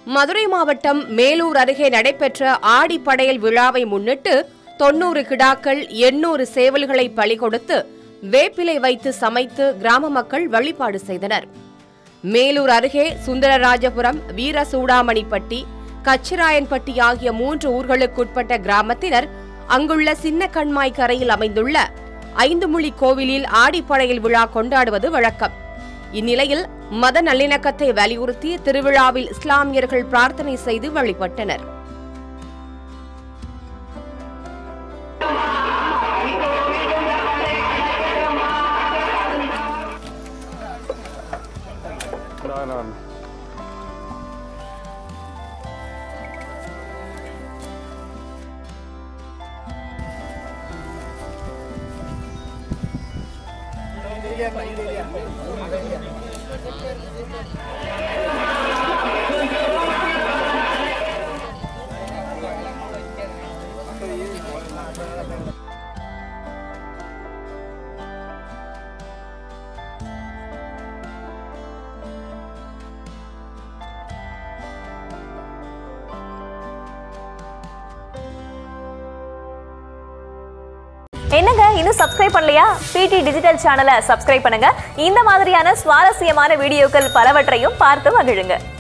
மதுரை மாவட்டம் மேலூர் அருகே நடைபெற்ற ஆடிப்படையல் விழாவை முன்னிட்டு தொன்னூறு கிடாக்கள் எண்ணூறு சேவல்களை பலி கொடுத்து வேப்பிலை வைத்து சமைத்து கிராம மக்கள் வழிபாடு செய்தனர் மேலூர் அருகே சுந்தரராஜபுரம் வீரசூடாமணிப்பட்டி கச்சிராயன்பட்டி ஆகிய மூன்று ஊர்களுக்குட்பட்ட கிராமத்தினர் அங்குள்ள சின்ன கண்மாய் கரையில் அமைந்துள்ள ஐந்துமுழி கோவிலில் ஆடிப்படையல் விழா கொண்டாடுவது வழக்கம் இந்நிலையில் மத நல்லிணக்கத்தை வலியுறுத்தி திருவிழாவில் இஸ்லாமியர்கள் பிரார்த்தனை செய்து வழிபட்டனர் நான் என்னங்க இன்னும் சப்ஸ்கிரைப் பண்ணலையா பிடி டிஜிட்டல் சேனலை சப்ஸ்கிரைப் பண்ணுங்க இந்த மாதிரியான சுவாரஸ்யமான வீடியோக்கள் பலவற்றையும் பார்த்து மகிழுங்க